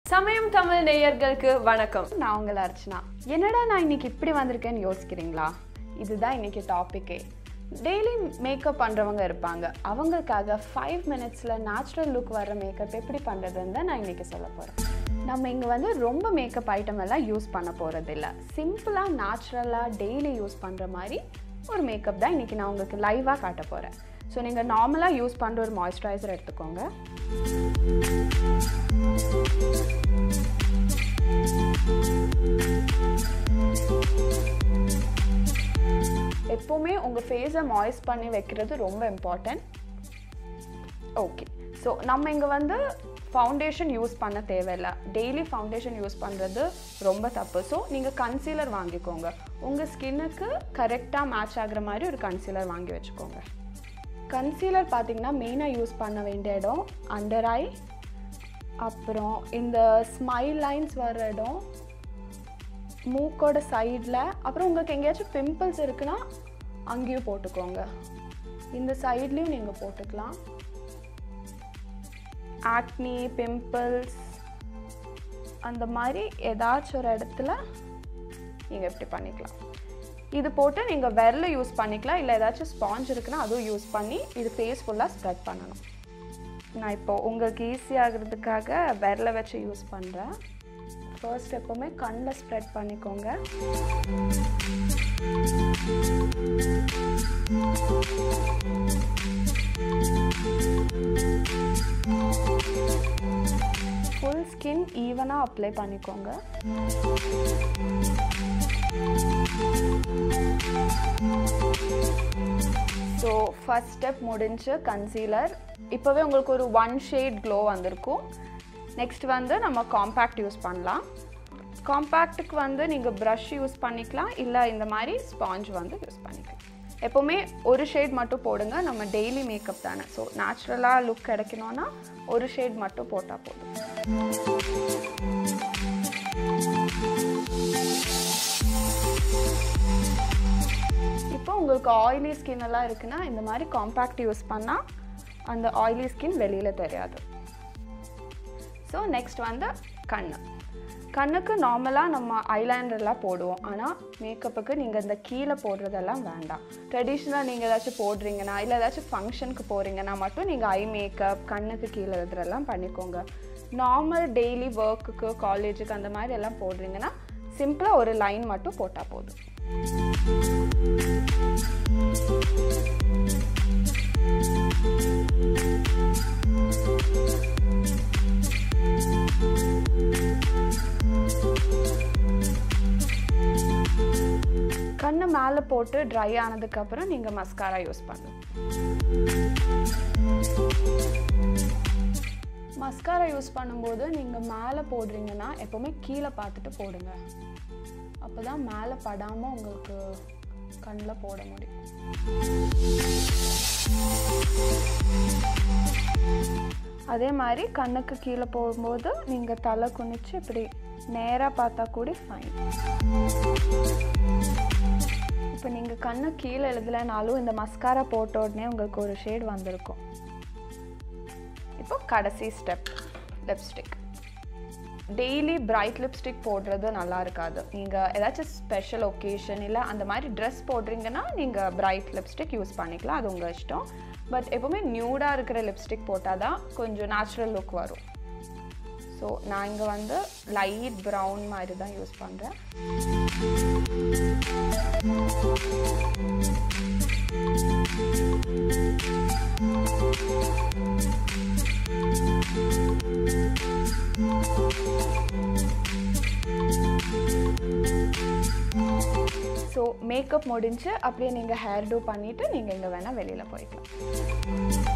சமயம் தமிழ் நேயர்களுக்கு வணக்கம் நான் உங்களை அர்ச்சனா என்னடா நான் இன்னைக்கு இப்படி வந்திருக்கேன்னு யோசிக்கிறீங்களா இதுதான் இன்னைக்கு டாப்பிக்கே டெய்லி மேக்கப் பண்ணுறவங்க இருப்பாங்க அவங்களுக்காக ஃபைவ் மினிட்ஸில் நேச்சுரல் லுக் வர மேக்கப் எப்படி பண்ணுறதுன்னு தான் நான் இன்னைக்கு சொல்ல போகிறேன் நம்ம இங்கே வந்து ரொம்ப மேக்கப் ஐட்டம் எல்லாம் யூஸ் பண்ண போகிறதில்ல சிம்பிளாக நேச்சுரலாக டெய்லி யூஸ் பண்ணுற மாதிரி ஒரு மேக்கப் தான் இன்றைக்கி நான் உங்களுக்கு லைவாக காட்ட போகிறேன் ஸோ நீங்கள் நார்மலாக யூஸ் பண்ணுற ஒரு மாய்ஸ்சரைசர் எடுத்துக்கோங்க எப்போவுமே உங்கள் ஃபேஸை மாய்ஸ் பண்ணி வைக்கிறது ரொம்ப இம்பார்ட்டன்ட் ஓகே ஸோ நம்ம இங்கே வந்து ஃபவுண்டேஷன் யூஸ் பண்ண தேவையில்லை டெய்லி ஃபவுண்டேஷன் யூஸ் பண்ணுறது ரொம்ப தப்பு ஸோ நீங்கள் கன்சீலர் வாங்கிக்கோங்க உங்கள் ஸ்கின்னுக்கு கரெக்டாக மேட்ச் ஆகுற மாதிரி ஒரு கன்சீலர் வாங்கி வச்சுக்கோங்க கன்சீலர் பார்த்தீங்கன்னா மெயினாக யூஸ் பண்ண வேண்டிய இடம் அண்டர் ஐ அப்புறம் இந்த ஸ்மைல் லைன்ஸ் வர இடம் மூக்கோட சைடில் அப்புறம் உங்களுக்கு எங்கேயாச்சும் பிம்பிள்ஸ் இருக்குன்னா அங்கேயும் போட்டுக்கோங்க இந்த சைட்லேயும் நீங்கள் போட்டுக்கலாம் ஆக்னி பிம்பிள்ஸ் அந்த மாதிரி ஏதாச்சும் ஒரு இடத்துல நீங்கள் இப்படி பண்ணிக்கலாம் இது போட்டு நீங்கள் விரல யூஸ் பண்ணிக்கலாம் இல்லை ஏதாச்சும் ஸ்பாஞ்ச் இருக்குன்னா அதுவும் யூஸ் பண்ணி இது ஃபேஸ் ஃபுல்லாக ஸ்ப்ரெட் பண்ணணும் நான் இப்போ உங்களுக்கு ஈஸி ஆகிறதுக்காக விரல வச்சு யூஸ் பண்ணுறேன் ஃபர்ஸ்ட் எப்போவுமே கண்ணில் ஸ்ப்ரெட் பண்ணிக்கோங்க ஃபுல் ஸ்கின் ஈவனாக அப்ளை பண்ணிக்கோங்க ஸோ ஃபஸ்ட் ஸ்டெப் முடிஞ்சு கன்சீலர் இப்போவே உங்களுக்கு ஒரு ஒன் ஷேட் க்ளோ வந்திருக்கும் நெக்ஸ்ட் வந்து நம்ம காம்பேக்ட் யூஸ் பண்ணலாம் காம்பேக்ட்டுக்கு வந்து நீங்கள் ப்ரஷ் யூஸ் பண்ணிக்கலாம் இல்லை இந்த மாதிரி ஸ்பாஞ்ச் வந்து யூஸ் பண்ணிக்கலாம் எப்போவுமே ஒரு ஷேட் மட்டும் போடுங்க நம்ம டெய்லி மேக்கப் தானே ஸோ நேச்சுரலாக லுக் கிடைக்கணும்னா ஒரு ஷேட் மட்டும் போட்டால் போதும் இப்போ உங்களுக்கு ஆயிலி ஸ்கின் எல்லாம் இருக்குன்னா இந்த மாதிரி காம்பேக்ட் யூஸ் பண்ணால் அந்த ஆயிலி ஸ்கின் வெளியில் தெரியாது ஸோ நெக்ஸ்ட் வந்து கண் கண்ணுக்கு நார்மலாக நம்ம ஐலைனர்லாம் போடுவோம் ஆனால் மேக்கப்புக்கு நீங்கள் இந்த கீழே போடுறதெல்லாம் வேண்டாம் ட்ரெடிஷ்னலாக நீங்கள் ஏதாச்சும் போடுறீங்கன்னா இல்லை ஏதாச்சும் ஃபங்க்ஷனுக்கு போகிறீங்கன்னா மட்டும் நீங்கள் ஐ மேக்கப் கண்ணுக்கு கீழே இதெல்லாம் பண்ணிக்கோங்க நார்மல் டெய்லி ஒர்க்குக்கு காலேஜுக்கு அந்த மாதிரி எல்லாம் போடுறீங்கன்னா சிம்பிளாக ஒரு லைன் மட்டும் போட்டால் போதும் கண்ணு மேலே போட்டு ட்ரை ஆனதுக்கப்புறம் நீங்கள் மஸ்காரா யூஸ் பண்ணலாம் மஸ்காரா யூஸ் பண்ணும்போது நீங்கள் மேலே போடுறீங்கன்னா எப்போவுமே கீழே பார்த்துட்டு போடுங்க அப்போ தான் மேலே படாமல் உங்களுக்கு கண்ணில் போட முடியும் அதே மாதிரி கண்ணுக்கு கீழே போகும்போது நீங்கள் தலை குனிச்சு இப்படி நேராக பார்த்தா கூட ஃபைன் இப்போ நீங்கள் கண்ணு கீழே எழுதலைனாலும் இந்த மஸ்காரா போட்ட உடனே உங்களுக்கு ஒரு ஷேட் வந்திருக்கும் இப்போ கடைசி step lipstick daily bright lipstick போடுறது நல்லா இருக்காது நீங்கள் ஏதாச்சும் ஸ்பெஷல் ஒகேஷன் இல்லை அந்த மாதிரி ட்ரெஸ் போடுறீங்கன்னா நீங்கள் பிரைட் லிப்ஸ்டிக் யூஸ் பண்ணிக்கலாம் அது உங்கள் இஷ்டம் பட் எப்போவுமே நியூடாக இருக்கிற லிப்ஸ்டிக் போட்டால் தான் கொஞ்சம் நேச்சுரல் லுக் வரும் ஸோ நான் இங்கே வந்து லைட் ப்ரௌன் மாதிரி தான் யூஸ் பண்ணுறேன் ஸோ மேக்கப் முடிஞ்சு அப்படியே நீங்கள் ஹேர் டூ பண்ணிவிட்டு நீங்கள் எங்கே வேணால் வெளியில் போய்க்கலாம்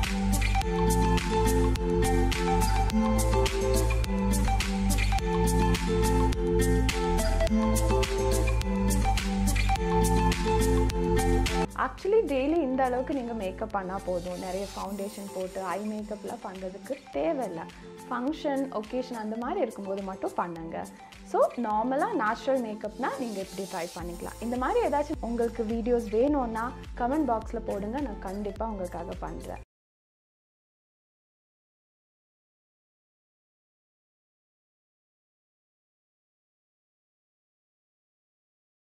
ஆக்சுவலி டெய்லி இந்த அளவுக்கு நீங்கள் மேக்கப் பண்ணால் போதும் நிறைய ஃபவுண்டேஷன் போட்டு ஐ மேக்கப்லாம் பண்ணுறதுக்கு தேவையில்லை ஃபங்க்ஷன் ஒகேஷன் அந்த மாதிரி இருக்கும்போது மட்டும் பண்ணுங்க ஸோ நார்மலாக நேச்சுரல் மேக்கப்னால் நீங்கள் இப்படி ட்ரை பண்ணிக்கலாம் இந்த மாதிரி ஏதாச்சும் உங்களுக்கு வீடியோஸ் வேணும்னா கமெண்ட் பாக்ஸில் போடுங்க நான் கண்டிப்பாக உங்களுக்காக பண்ணுறேன்